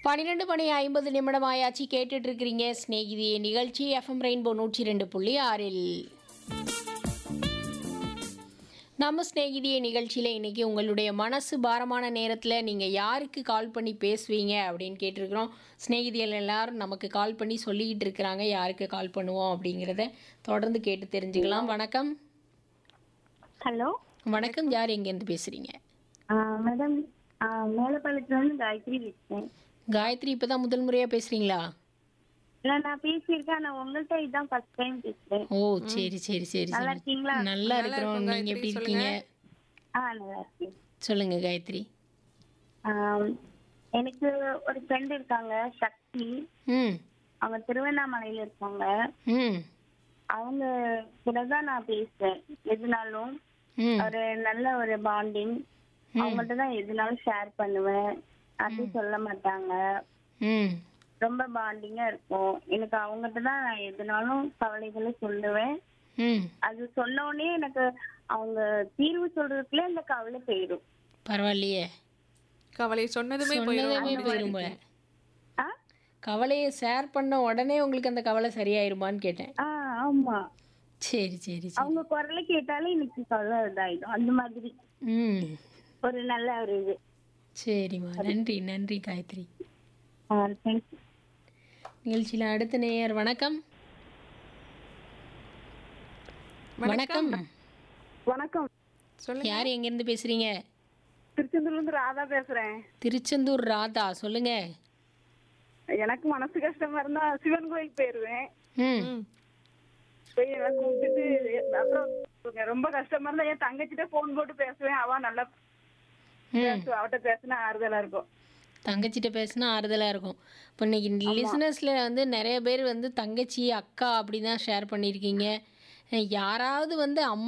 பன்னிரெண்டு மணி ஐம்பது நிமிடம் ஆயாச்சு கேட்டுட்டு இருக்கிறீங்க ஸ்நேகிதியே நிகழ்ச்சி எஃப்எம் ரெயின்போ நூற்றி ரெண்டு புள்ளி ஆறில் நம்ம ஸ்நேகிதிய நிகழ்ச்சியில் இன்றைக்கி உங்களுடைய மனசு பாரமான நேரத்தில் நீங்கள் யாருக்கு கால் பண்ணி பேசுவீங்க அப்படின்னு கேட்டிருக்கிறோம் ஸ்நேகிதிகள் எல்லாரும் நமக்கு கால் பண்ணி சொல்லிக்கிட்டு இருக்கிறாங்க யாருக்கு கால் பண்ணுவோம் அப்படிங்கிறத தொடர்ந்து கேட்டு தெரிஞ்சுக்கலாம் வணக்கம் ஹலோ வணக்கம் யார் எங்கேருந்து பேசுகிறீங்க மேடம் மேலப்பாளையத்துல இருந்து காயத்ரி பேசுறேன் காயத்ரி இப்போ தான் முதல் முறையாக பேசுகிறீங்களா இல்ல நான் பேசியிருக்கேன் ஆனா உங்கள்கிட்ட இதான் ஃபர்ஸ்ட் டைம் பேசுறேன் ஓ சரி சரி சரி நல்லா சரி இருக்கீங்களா நல்லா இருக்கிறோம் நீங்கள் எப்படி இருக்கீங்க ஆ நல்லா இருக்கேன் சொல்லுங்க காயத்ரி ஆம், எனக்கு ஒரு ஃப்ரெண்ட் இருக்காங்க சக்தி ம் அவங்க திருவண்ணாமலையில இருக்காங்க ம் அவங்க கூட தான் நான் பேசுவேன் எதுனாலும் ம் ஒரு நல்ல ஒரு பாண்டிங் அவங்கள்ட்ட தான் எதுனாலும் ஷேர் பண்ணுவேன் அது சொல்ல மாட்டாங்க ம் ரொம்ப பாண்டிங்கா இருக்கும் எனக்கு அவங்ககிட்ட தான் நான் எதுனாலும் கவலைகளை சொல்லுவேன் ம் அது சொன்ன உடனே எனக்கு அவங்க தீர்வு சொல்றதுக்குள்ள இந்த கவலை போயிடும் பரவாயில்லையே கவலை சொன்னதுமே போயிடும் சொன்னதுமே போயிரும் போல ஆ கவலையை ஷேர் பண்ண உடனே உங்களுக்கு அந்த கவலை சரியாயிருமான்னு கேட்டேன் ஆ ஆமா சரி சரி சரி அவங்க குரலை கேட்டாலே எனக்கு கவலை இதாயிடும் அந்த மாதிரி ம் ஒரு நல்ல ஒரு இது சரிம்மா நன்றி நன்றி காயத்ரி தேங்க்யூ நிகழ்ச்சியில் அடுத்த நேயர் வணக்கம் வணக்கம் வணக்கம் சொல்லுங்க யார் எங்கேருந்து பேசுறீங்க திருச்செந்தூர்ல இருந்து ராதா பேசுறேன் திருச்செந்தூர் ராதா சொல்லுங்க எனக்கு மனசு கஷ்டமா இருந்தா சிவன் கோயில் போயிருவேன் ம் ம். போய் எல்லாம் கும்பிட்டுட்டு அப்புறம் ரொம்ப கஷ்டமா இருந்தா என் தங்கச்சிட்ட போன் போட்டு பேசுவேன் அவ நல்லா ம் பேசுவா அவட்ட பேசினா ஆறுதலா இருக்கும் தங்கச்சிட்ட பேசினா ஆறுதலாக இருக்கும் இப்போ இன்னைக்கு லிசனர்ஸில் வந்து நிறைய பேர் வந்து தங்கச்சி அக்கா அப்படி தான் ஷேர் பண்ணியிருக்கீங்க யாராவது வந்து அம்மா